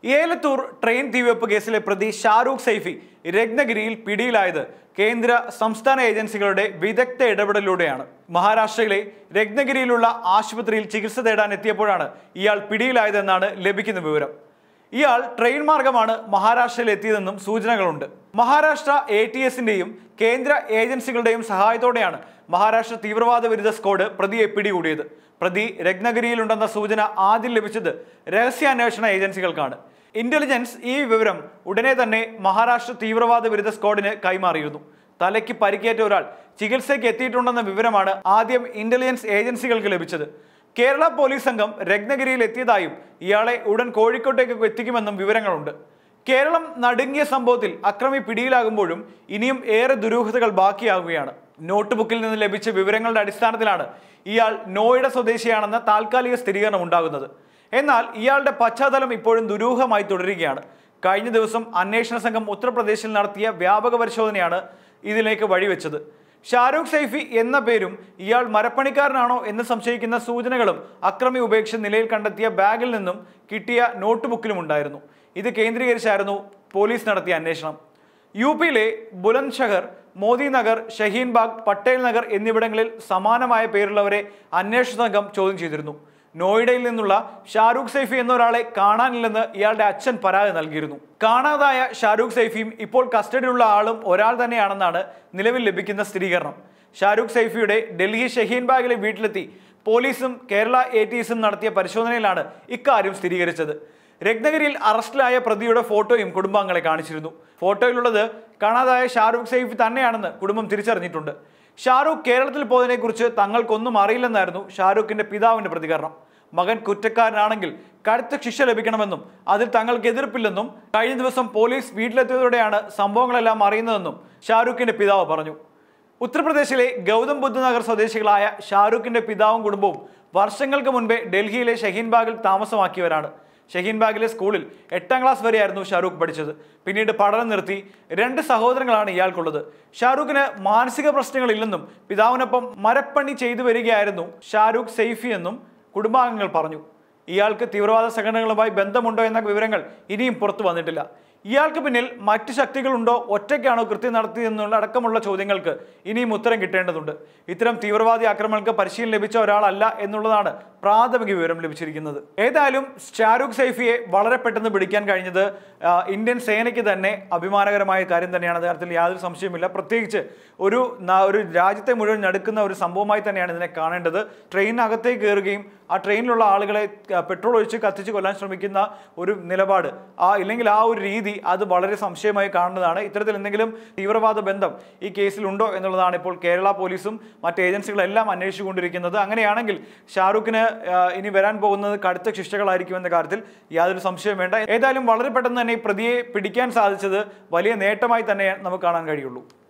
Elathur train തീവെപ്പ് കേസിലെ പ്രതി ഷാരൂഖ് സൈഫി രത്നഗിരിയിൽ പിടിയിലായത് കേന്ദ്ര സംസ്ഥാന ഏജൻസികളുടെ വിദഗ്ധ ഇടപെടലിലൂടെയാണ് മഹാരാഷ്ട്രയിലെ രത്നഗിരിയിലുള്ള ആശുപത്രിയിൽ ചികിത്സ തേടാൻ എത്തിയപ്പോഴാണ് ഇയാൾ പിടിയിലായതെന്നാണ് ലഭിക്കുന്ന വിവരം ഇയാൾ ട്രെയിൻ മാർഗമാണ് മഹാരാഷ്ട്രയിൽ എത്തിയതെന്നും സൂചനകളുണ്ട് മഹാരാഷ്ട്ര എ ടി എസിന്റെയും കേന്ദ്ര ഏജൻസികളുടെയും സഹായത്തോടെയാണ് മഹാരാഷ്ട്ര തീവ്രവാദ വിരുദ്ധ സ്ക്വാഡ് പ്രതിയെ പിടികൂടിയത് പ്രതി രത്നഗിരിയിലുണ്ടെന്ന സൂചന ആദ്യം ലഭിച്ചത് രഹസ്യാന്വേഷണ ഏജൻസികൾക്കാണ് ഇന്റലിജൻസ് ഈ വിവരം ഉടനെ തന്നെ മഹാരാഷ്ട്ര തീവ്രവാദ വിരുദ്ധ സ്ക്വാഡിന് കൈമാറിയിരുന്നു തലയ്ക്ക് പരിക്കേറ്റ ഒരാൾ ചികിത്സയ്ക്ക് എത്തിയിട്ടുണ്ടെന്ന വിവരമാണ് ആദ്യം ഇന്റലിജൻസ് ഏജൻസികൾക്ക് ലഭിച്ചത് കേരള പോലീസ് സംഘം രത്നഗിരിയിൽ എത്തിയതായും ഇയാളെ ഉടൻ കോഴിക്കോട്ടേക്ക് എത്തിക്കുമെന്നും വിവരങ്ങളുണ്ട് കേരളം നടുങ്ങിയ സംഭവത്തിൽ അക്രമി പിടിയിലാകുമ്പോഴും ഇനിയും ഏറെ ദുരൂഹതകൾ ബാക്കിയാകുകയാണ് നോട്ട് ബുക്കിൽ നിന്ന് ലഭിച്ച വിവരങ്ങളുടെ അടിസ്ഥാനത്തിലാണ് ഇയാൾ നോയിഡ സ്വദേശിയാണെന്ന താൽക്കാലിക സ്ഥിരീകരണം ഉണ്ടാകുന്നത് എന്നാൽ ഇയാളുടെ പശ്ചാത്തലം ഇപ്പോഴും ദുരൂഹമായി തുടരുകയാണ് കഴിഞ്ഞ ദിവസം അന്വേഷണ സംഘം ഉത്തർപ്രദേശിൽ നടത്തിയ വ്യാപക പരിശോധനയാണ് ഇതിലേക്ക് വഴിവെച്ചത് ഷാരൂഖ് സൈഫി എന്ന പേരും ഇയാൾ മരപ്പണിക്കാരനാണോ എന്ന് സംശയിക്കുന്ന സൂചനകളും അക്രമി ഉപേക്ഷിച്ച നിലയിൽ കണ്ടെത്തിയ ബാഗിൽ നിന്നും കിട്ടിയ നോട്ട് ബുക്കിലും ഉണ്ടായിരുന്നു ഇത് കേന്ദ്രീകരിച്ചായിരുന്നു പോലീസ് നടത്തിയ അന്വേഷണം യു പിയിലെ ബുലന്ദ്ഷഹർ മോദി നഗർ ഷഹീൻ ബാഗ് പട്ടേൽ നഗർ എന്നിവിടങ്ങളിൽ സമാനമായ പേരുള്ളവരെ അന്വേഷണ സംഘം ചോദ്യം ചെയ്തിരുന്നു നോയിഡയിൽ നിന്നുള്ള ഷാരൂഖ് സൈഫി എന്ന ഒരാളെ കാണാനില്ലെന്ന് ഇയാളുടെ അച്ഛൻ പരാതി നൽകിയിരുന്നു കാണാതായ ഷാരൂഖ് സൈഫിയും ഇപ്പോൾ കസ്റ്റഡിയിലുള്ള ആളും ഒരാൾ തന്നെയാണെന്നാണ് നിലവിൽ ലഭിക്കുന്ന സ്ഥിരീകരണം ഷാരൂഖ് സൈഫിയുടെ ഡൽഹി ഷഹീൻ ബാഗിലെ വീട്ടിലെത്തി പോലീസും കേരള എ ടി എസും നടത്തിയ പരിശോധനയിലാണ് ഇക്കാര്യം സ്ഥിരീകരിച്ചത് രത്നഗിരിയിൽ അറസ്റ്റിലായ പ്രതിയുടെ ഫോട്ടോയും കുടുംബാംഗങ്ങളെ കാണിച്ചിരുന്നു ഫോട്ടോയിലുള്ളത് കാണാതായ ഷാരൂഖ് സൈഫി തന്നെയാണെന്ന് കുടുംബം തിരിച്ചറിഞ്ഞിട്ടുണ്ട് ഷാരൂഖ് കേരളത്തിൽ പോയതിനെക്കുറിച്ച് തങ്ങൾക്കൊന്നും അറിയില്ലെന്നായിരുന്നു ഷാരൂഖിന്റെ പിതാവിന്റെ പ്രതികരണം മകൻ കുറ്റക്കാരനാണെങ്കിൽ കടുത്ത ശിക്ഷ ലഭിക്കണമെന്നും അതിൽ തങ്ങൾക്ക് എതിർപ്പില്ലെന്നും കഴിഞ്ഞ ദിവസം പോലീസ് വീട്ടിലെത്തിയതോടെയാണ് സംഭവങ്ങളെല്ലാം അറിയുന്നതെന്നും ഷാരൂഖിന്റെ പിതാവ് പറഞ്ഞു ഉത്തർപ്രദേശിലെ ഗൗതം ബുദ്ധ നഗർ സ്വദേശികളായ ഷാരൂഖിന്റെ പിതാവും കുടുംബവും വർഷങ്ങൾക്ക് മുൻപേ ഡൽഹിയിലെ ഷഹീൻ ബാഗിൽ താമസമാക്കിയവരാണ് ഷഹീൻ ബാഗിലെ സ്കൂളിൽ എട്ടാം ക്ലാസ് വരെയായിരുന്നു ഷാരൂഖ് പഠിച്ചത് പിന്നീട് പഠനം നിർത്തി രണ്ട് സഹോദരങ്ങളാണ് ഇയാൾക്കുള്ളത് ഷാരൂഖിന് മാനസിക പ്രശ്നങ്ങളില്ലെന്നും പിതാവിനൊപ്പം മരപ്പണി ചെയ്തു വരികയായിരുന്നു ഷാരൂഖ് സൈഫി എന്നും കുടുംബാംഗങ്ങൾ പറഞ്ഞു ഇയാൾക്ക് തീവ്രവാദ സംഘടനകളുമായി ബന്ധമുണ്ടോ എന്ന വിവരങ്ങൾ ഇനിയും പുറത്തു വന്നിട്ടില്ല ഇയാൾക്ക് പിന്നിൽ മറ്റ് ശക്തികളുണ്ടോ ഒറ്റയ്ക്കാണോ കൃത്യം നടത്തിയെന്നുള്ള അടക്കമുള്ള ചോദ്യങ്ങൾക്ക് ഇനിയും ഉത്തരം കിട്ടേണ്ടതുണ്ട് ഇത്തരം തീവ്രവാദി ആക്രമണങ്ങൾക്ക് പരിശീലനം ലഭിച്ച ഒരാളല്ല എന്നുള്ളതാണ് പ്രാഥമിക വിവരം ലഭിച്ചിരിക്കുന്നത് ഏതായാലും ഷാരൂഖ് സൈഫിയെ വളരെ പെട്ടെന്ന് പിടിക്കാൻ കഴിഞ്ഞത് ആ, ഇന്ത്യൻ സേനയ്ക്ക് തന്നെ അഭിമാനകരമായ കാര്യം തന്നെയാണ് കാര്യത്തിൽ യാതൊരു സംശയമില്ല പ്രത്യേകിച്ച് ഒരു ന- ഒരു രാജ്യത്തെ മുഴുവൻ നടുക്കുന്ന ഒരു സംഭവമായി തന്നെയാണ് ഇതിനെ കാണേണ്ടത് ട്രെയിനകത്തേക്ക് കയറുകയും ആ ട്രെയിനിലുള്ള ആളുകളെ ആ, പെട്രോൾ ഒഴിച്ച് കത്തിച്ച് കൊല്ലാൻ ശ്രമിക്കുന്ന ഒരു നിലപാട് ആ ഇല്ലെങ്കിൽ ആ ഒരു രീതി അത് വളരെ സംശയമായി കാണുന്നതാണ് ഇത്തരത്തിൽ എന്തെങ്കിലും തീവ്രവാദ ബന്ധം ഈ കേസിലുണ്ടോ എന്നുള്ളതാണ് ഇപ്പോൾ കേരള പോലീസും മറ്റ് ഏജൻസികളെല്ലാം അന്വേഷിച്ചുകൊണ്ടിരിക്കുന്നത് അങ്ങനെയാണെങ്കിൽ ഷാറൂഖിന് ആ, ഇനി വരാൻ പോകുന്നത് കടുത്ത ശിക്ഷകളായിരിക്കും എന്ന കാര്യത്തിൽ യാതൊരു സംശയവും വേണ്ട ഏതായാലും വളരെ പെട്ടെന്ന് തന്നെ ഈ പ്രതിയെ പിടിക്കാൻ സാധിച്ചത് വലിയ നേട്ടമായി തന്നെ നമുക്ക് കാണാൻ കഴിയുള്ളൂ